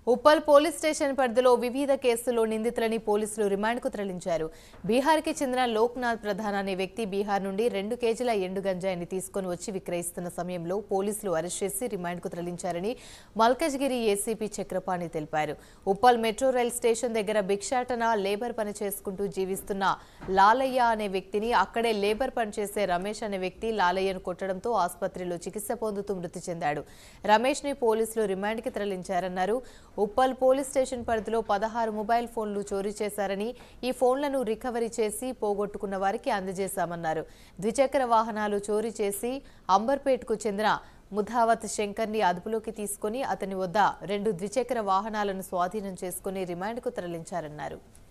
Uppal police station పరిధిలో వివిధ కేసుల్లో నిందితులని పోలీసులు రిమాండ్కు తరలించారు బీహార్కి చెందిన లోక్నాథ్ ప్రధాన్ అనే వ్యక్తి బీహార్ నుండి రెండు కేజీల ఎండు గంజాయిని తీసుకొని వచ్చి విక్రయిస్తున్న సమయంలో పోలీసులు అరెస్ట్ చేసి రిమాండ్కు తరలించారని మల్కజ్గిరి ఏసీపీ చక్రపాణి తెలిపారు ఉప్పల్ మెట్రో రైల్ స్టేషన్ దగ్గర భిక్షాటన లేబర్ పని చేసుకుంటూ జీవిస్తున్న లాలయ్య అనే వ్యక్తిని అక్కడే లేబర్ పనిచేసే రమేష్ అనే వ్యక్తి లాలయ్యను కొట్టడంతో ఆసుపత్రిలో చికిత్స పొందుతూ మృతి చెందాడు రమేష్ ని పోలీసులు రిమాండ్కి తరలించారన్నారు ఉప్పల్ పోలీస్ స్టేషన్ పరిధిలో పదహారు మొబైల్ ఫోన్లు చోరీ చేశారని ఈ ఫోన్లను రికవరీ చేసి పోగొట్టుకున్న వారికి అందజేశామన్నారు ద్విచక్ర వాహనాలు చోరీ చేసి అంబర్పేట్కు చెందిన ముధావత్ శంకర్ని అదుపులోకి తీసుకుని అతని వద్ద రెండు ద్విచక్ర వాహనాలను స్వాధీనం చేసుకుని రిమాండ్కు తరలించారన్నారు